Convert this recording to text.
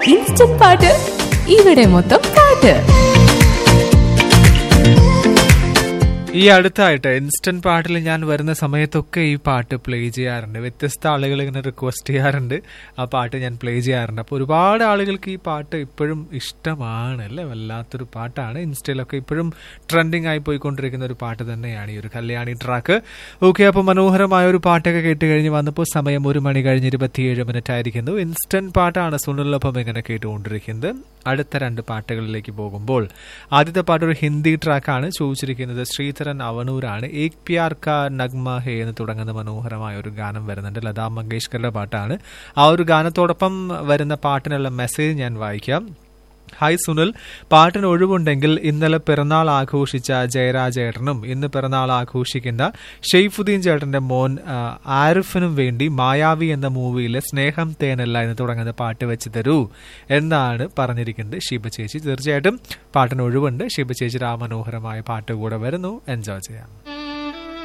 instant പാട്ട് ഇവിടെ മൊത്തം പാട്ട് ഈ അടുത്തായിട്ട് ഇൻസ്റ്റന്റ് പാട്ടിൽ ഞാൻ വരുന്ന സമയത്തൊക്കെ ഈ പാട്ട് പ്ലേ ചെയ്യാറുണ്ട് വ്യത്യസ്ത ആളുകൾ ഇങ്ങനെ റിക്വസ്റ്റ് ചെയ്യാറുണ്ട് ആ പാട്ട് ഞാൻ പ്ലേ ചെയ്യാറുണ്ട് അപ്പോൾ ഒരുപാട് ആളുകൾക്ക് ഈ പാട്ട് ഇപ്പോഴും ഇഷ്ടമാണ് അല്ലേ വല്ലാത്തൊരു പാട്ടാണ് ഇൻസ്റ്റയിലൊക്കെ ഇപ്പോഴും ട്രെൻഡിങ് ആയി പോയിക്കൊണ്ടിരിക്കുന്ന ഒരു പാട്ട് തന്നെയാണ് ഈ ഒരു കല്യാണി ട്രാക്ക് ഓക്കെ അപ്പോൾ മനോഹരമായ ഒരു പാട്ടൊക്കെ കേട്ട് കഴിഞ്ഞ് വന്നപ്പോൾ സമയം ഒരു മണി കഴിഞ്ഞ് ഇരുപത്തിയേഴ് മിനിറ്റ് ആയിരിക്കുന്നു ഇൻസ്റ്റന്റ് പാട്ടാണ് സുനിലൊപ്പം ഇങ്ങനെ കേട്ടുകൊണ്ടിരിക്കുന്നത് അടുത്ത രണ്ട് പാട്ടുകളിലേക്ക് പോകുമ്പോൾ ആദ്യത്തെ പാട്ട് ഒരു ഹിന്ദി ട്രാക്കാണ് ചോദിച്ചിരിക്കുന്നത് ശ്രീധരൻ അവനൂരാണ് ഏക് പ്യാർ കാ നഗ്മ ഹേ എന്ന് തുടങ്ങുന്ന മനോഹരമായ ഒരു ഗാനം വരുന്നുണ്ട് ലതാ മങ്കേഷ്കറുടെ പാട്ടാണ് ആ ഒരു ഗാനത്തോടൊപ്പം വരുന്ന പാട്ടിനുള്ള മെസ്സേജ് ഞാൻ വായിക്കാം ഹായ് സുനിൽ പാട്ടിന് ഒഴിവുണ്ടെങ്കിൽ ഇന്നലെ പിറന്നാൾ ആഘോഷിച്ച ജയരാജേട്ടനും ഇന്ന് പിറന്നാൾ ആഘോഷിക്കുന്ന ഷെയ്ഫുദ്ദീൻ ചേട്ടന്റെ മോൻ ആ, ആരിഫിനും വേണ്ടി മായാവി എന്ന മൂവിയിലെ സ്നേഹം തേനല്ല എന്ന് തുടങ്ങുന്ന പാട്ട് വെച്ച് തരൂ എന്നാണ് പറഞ്ഞിരിക്കുന്നത് ഷീബ ചേച്ചി തീർച്ചയായിട്ടും പാട്ടിന് ഒഴിവുണ്ട് ഷീബ ചേച്ചിയുടെ ആ മനോഹരമായ പാട്ട് കൂടെ വരുന്നു എൻജോയ് ചെയ്യാം